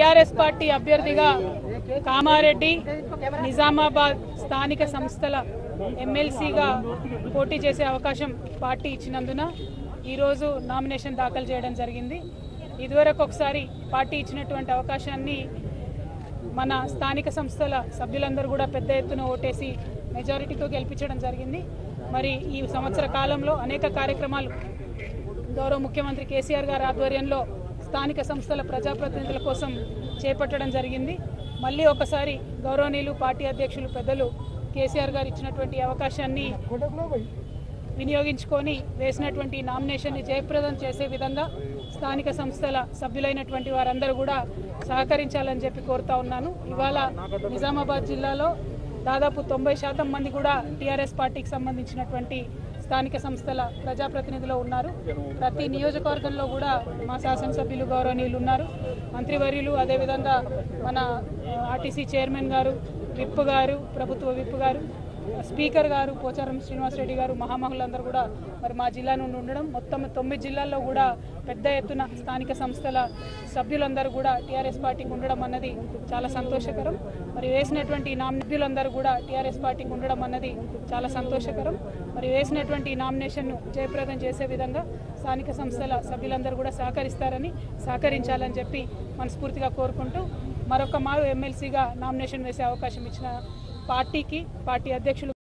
TRS party అభ్యర్థిగా కామారెడ్డి నిజామాబాద్ స్థానిక సంస్థల ఎమ్మెల్సీగా పోటీ చేసే అవకాశం పార్టీ ఇచ్చినందున ఈరోజు నామినేషన్ దాఖలు చేయడం జరిగింది ఇదివరకు ఒకసారి పార్టీ ఇచ్చినటువంటి అవకాశాన్ని మన స్థానిక సంస్థల సభ్యులందరూ కూడా పెద్ద ఎత్తున ఓటేసి మెజారిటీతో గెలిపించడం జరిగింది మరి ఈ సంవత్సర కాలంలో అనేక కార్యక్రమాలు గౌరవ ముఖ్యమంత్రి కేసీఆర్ గారి ఆధ్వర్యంలో స్థానిక సంస్థల ప్రజాప్రతినిధుల కోసం చేపట్టడం జరిగింది మళ్ళీ ఒకసారి గౌరవనీయులు పార్టీ అధ్యక్షులు పెద్దలు కేసీఆర్ గారు ఇచ్చినటువంటి అవకాశాన్ని వినియోగించుకొని వేసినటువంటి నామినేషన్ని జయప్రదం చేసే విధంగా స్థానిక సంస్థల సభ్యులైనటువంటి వారందరూ కూడా సహకరించాలని చెప్పి కోరుతా ఉన్నాను ఇవాళ నిజామాబాద్ జిల్లాలో దాదాపు తొంభై శాతం మంది కూడా టీఆర్ఎస్ పార్టీకి సంబంధించినటువంటి స్థానిక సంస్థల ప్రజాప్రతినిధులు ఉన్నారు ప్రతి నియోజకవర్గంలో కూడా మా శాసనసభ్యులు గౌరవనీయులు ఉన్నారు మంత్రివర్యులు అదేవిధంగా మన ఆర్టీసీ చైర్మన్ గారు విప్ గారు ప్రభుత్వ విప్ గారు స్పీకర్ గారు పోచారం శ్రీనివాసరెడ్డి గారు మహామహులందరూ కూడా మరి మా జిల్లా నుండి ఉండడం మొత్తం తొమ్మిది జిల్లాల్లో కూడా పెద్ద ఎత్తున స్థానిక సంస్థల సభ్యులందరూ కూడా టీఆర్ఎస్ పార్టీకి ఉండడం అన్నది చాలా సంతోషకరం మరి వేసినటువంటి నామినీలందరూ కూడా టీఆర్ఎస్ పార్టీకి ఉండడం అన్నది చాలా సంతోషకరం మరి వేసినటువంటి నామినేషన్ను జయప్రదం చేసే విధంగా స్థానిక సంస్థల సభ్యులందరూ కూడా సహకరిస్తారని సహకరించాలని చెప్పి మనస్ఫూర్తిగా కోరుకుంటూ మరొక మారు ఎమ్మెల్సీగా నామినేషన్ వేసే అవకాశం ఇచ్చిన పార్టీకి పార్టీ అధ్యక్షులు